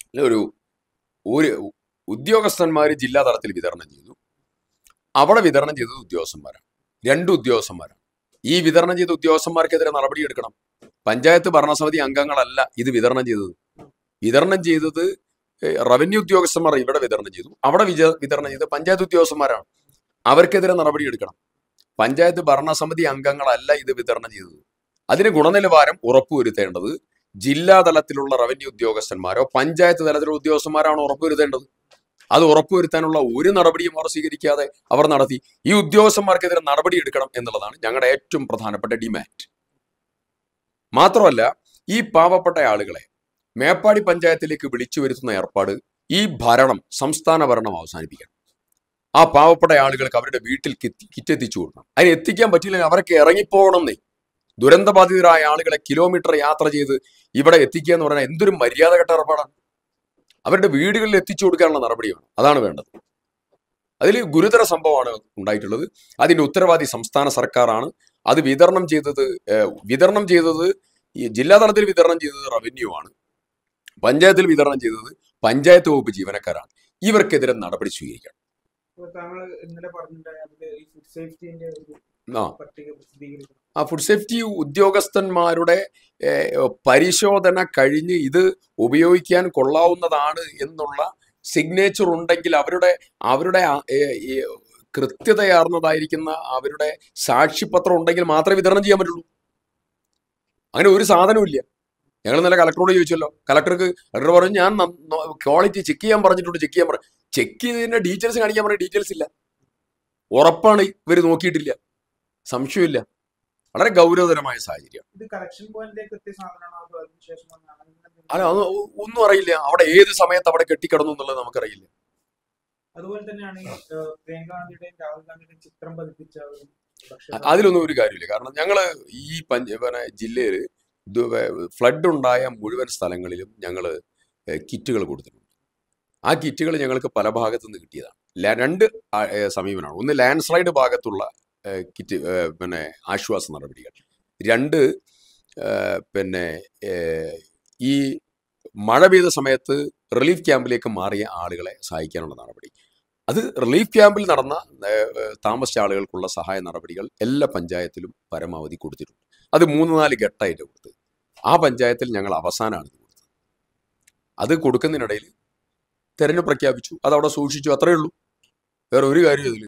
ഒരു ഒരു ഉദ്യോഗസ്ഥന്മാർ ജില്ലാ തലത്തിൽ വിതരണം ചെയ്തു അവിടെ വിതരണം ചെയ്തത് ഉദ്യോഗസ്ഥന്മാരാണ് രണ്ട് ഉദ്യോഗസ്ഥന്മാരാണ് ഈ വിതരണം ചെയ്ത ഉദ്യോഗസ്ഥന്മാർക്കെതിരെ നടപടിയെടുക്കണം പഞ്ചായത്ത് ഭരണസമിതി അംഗങ്ങളല്ല ഇത് വിതരണം ചെയ്തത് വിതരണം ചെയ്തത് ഏഹ്, റവന്യൂ ഉദ്യോഗസ്ഥന്മാർ ഇവിടെ വിതരണം ചെയ്തു അവിടെ വിജ വിതരണം ചെയ്തത് പഞ്ചായത്ത് ഉദ്യോഗസ്ഥന്മാരാണ് അവർക്കെതിരെ നടപടിയെടുക്കണം പഞ്ചായത്ത് ഭരണസമിതി അംഗങ്ങളല്ല ഇത് വിതരണം ചെയ്തത് അതിന് ഗുണനിലവാരം ഉറപ്പുവരുത്തേണ്ടത് ജില്ലാ തലത്തിലുള്ള റവന്യൂ ഉദ്യോഗസ്ഥന്മാരോ പഞ്ചായത്ത് തലത്തിലുള്ള ഉദ്യോഗസ്ഥന്മാരാണ് ഉറപ്പുവരുത്തേണ്ടത് അത് ഉറപ്പുവരുത്താനുള്ള ഒരു നടപടിയും അവർ സ്വീകരിക്കാതെ അവർ നടത്തി ഈ ഉദ്യോഗസ്ഥന്മാർക്കെതിരെ നടപടി എടുക്കണം എന്നുള്ളതാണ് ഞങ്ങളുടെ ഏറ്റവും പ്രധാനപ്പെട്ട ഡിമാൻഡ് മാത്രമല്ല ഈ പാവപ്പെട്ട ആളുകളെ മേപ്പാടി പഞ്ചായത്തിലേക്ക് വിളിച്ചു വരുത്തുന്ന ഏർപ്പാട് ഈ ഭരണം സംസ്ഥാന ഭരണം അവസാനിപ്പിക്കണം ആ പാവപ്പെട്ട ആളുകൾക്ക് അവരുടെ വീട്ടിൽ കിറ്റ് കിറ്റ് എത്തിച്ചു കൊടുക്കണം അതിന് എത്തിക്കാൻ പറ്റില്ലെങ്കിൽ അവരൊക്കെ ഇറങ്ങിപ്പോകണമെന്നേ ദുരന്തബാധിതരായ ആളുകളെ കിലോമീറ്റർ യാത്ര ചെയ്ത് ഇവിടെ എത്തിക്കുക എന്ന് പറഞ്ഞാൽ എന്തൊരു മര്യാദ കെട്ട ഏർപ്പാടാണ് അവരുടെ വീടുകളിൽ എത്തിച്ചു കൊടുക്കാനുള്ള നടപടിയാണ് അതാണ് വേണ്ടത് അതിൽ ഗുരുതര സംഭവമാണ് ഉണ്ടായിട്ടുള്ളത് അതിന്റെ ഉത്തരവാദി സംസ്ഥാന സർക്കാരാണ് അത് വിതരണം ചെയ്തത് ഏഹ്, വിതരണം ചെയ്തത് ഈ ജില്ലാ തലത്തിൽ വിതരണം ചെയ്തത് റവന്യൂ ആണ് പഞ്ചായത്തിൽ വിതരണം ചെയ്തത് പഞ്ചായത്ത് വകുപ്പ് ജീവനക്കാരാണ് ഇവർക്കെതിരെ നടപടി സ്വീകരിക്കണം ഇപ്പൊ താങ്കൾ ഇന്നലെ പറഞ്ഞിട്ടുണ്ടായ അതില് ഈ ഫുഡ് സേഫ്റ്റിന്റെ ഒരു ആ പട്ടിക പ്രസിദ്ധീകരിക്കണം ആ ഫുഡ് സേഫ്റ്റി ഉദ്യോഗസ്ഥന്മാരുടെ ഏഹ്, പരിശോധന കഴിഞ്ഞ് ഇത് ഉപയോഗിക്കാൻ കൊള്ളാവുന്നതാണ് എന്നുള്ള സിഗ്നേച്ചർ ഉണ്ടെങ്കിൽ അവരുടെ അവരുടെ ആ, ഏഹ്, ഈ കൃത്യതയാർന്നതായിരിക്കുന്ന അവരുടെ സാക്ഷിപത്രം ഉണ്ടെങ്കിൽ മാത്രമേ വിതരണം ചെയ്യാൻ പറ്റുള്ളൂ അങ്ങനെ ഒരു സാധനവും ഇല്ല ഞങ്ങൾ ഇന്നലെ കലക്ടറോട് ചോദിച്ചല്ലോ കലക്ടർക്ക് കലക്ടർ പറഞ്ഞു ഞാൻ ക്വാളിറ്റി ചെക്ക് ചെയ്യാൻ പറഞ്ഞിട്ടുണ്ട് ചെക്ക് ചെയ്യാൻ പറഞ്ഞു ചെക്ക് ചെയ്തതിന്റെ ഡീറ്റെയിൽസ് കാണിക്കാൻ പറഞ്ഞ ഡീറ്റെയിൽസ് ഇല്ല ഉറപ്പാണ് ഇവർ നോക്കിയിട്ടില്ല സംശയമില്ല വളരെ ഗൗരവതരമായ സാഹചര്യം ഇത് കളക്ഷൻ പോയിന്റിലേക്ക് എത്തിയ സാധനമാണോ അതോ അതിനുശേഷം വന്ന അങ്ങനെ എന്തെങ്കിലും- അല്ല അത് ഒ- ഒന്നും അറിയില്ല അവിടെ ഏത് സമയത്ത് അവിടെ കെട്ടിക്കിടന്നു എന്നുള്ളത് നമുക്കറിയില്ല അതുപോലെ തന്നെയാണ് ഈ ഏഹ്, പ്രിയങ്ക ഗാന്ധിയുടെയും രാഹുൽ ഗാന്ധിയുടെയും ചിത്രം പതിപ്പിച്ച ഒരു ഭക്ഷ്യ- അതിലൊന്നും ഒരു കാര്യമില്ല കാരണം ഞങ്ങള് ഈ പഞ്ച പിന്നെ ജില്ലയിൽ ഫ്ലഡ് ഉണ്ടായ മുഴുവൻ സ്ഥലങ്ങളിലും ഞങ്ങൾ കിറ്റുകൾ കൊടുത്തിട്ടുണ്ട് ആ കിറ്റുകൾ ഞങ്ങൾക്ക് പല ഭാഗത്തു നിന്ന് കിട്ടിയതാണ് ല- രണ്ട് ആ, ഏ, സമീപനമാണ് ഒന്ന് ലാൻഡ് സ്ലൈഡ് ഭാഗത്തുള്ള ഏ, കിറ്റ് ഏ, പിന്നെ ആശ്വാസ നടപടികൾ രണ്ട് ഏ, പിന്നെ ഏ, ഈ മഴ പെയ്ത സമയത്ത് റിലീഫ് ക്യാമ്പിലേക്ക് മാറിയ ആളുകളെ സഹായിക്കാനുള്ള നടപടി അത് റിലീഫ് ക്യാമ്പിൽ നടന്ന ഏ, ഏ, താമസിച്ച ആളുകൾക്കുള്ള സഹായ നടപടികൾ എല്ലാ പഞ്ചായത്തിലും പരമാവധി കൊടുത്തിട്ടുണ്ട് അത് മൂന്ന് നാല് ഘട്ടമായിട്ട് കൊടുത്ത് ആ പഞ്ചായത്തിൽ ഞങ്ങൾ അവസാനമാണ് ഇത് കൊടുത്തത് അത് കൊടുക്കുന്നതിനിടയിൽ തെരഞ്ഞെടുപ്പ് പ്രഖ്യാപിച്ചു അത് അവിടെ സൂക്ഷിച്ചു അത്രയേ ഉള്ളൂ വേറെ ഒരു കാര്യം ഇതിൽ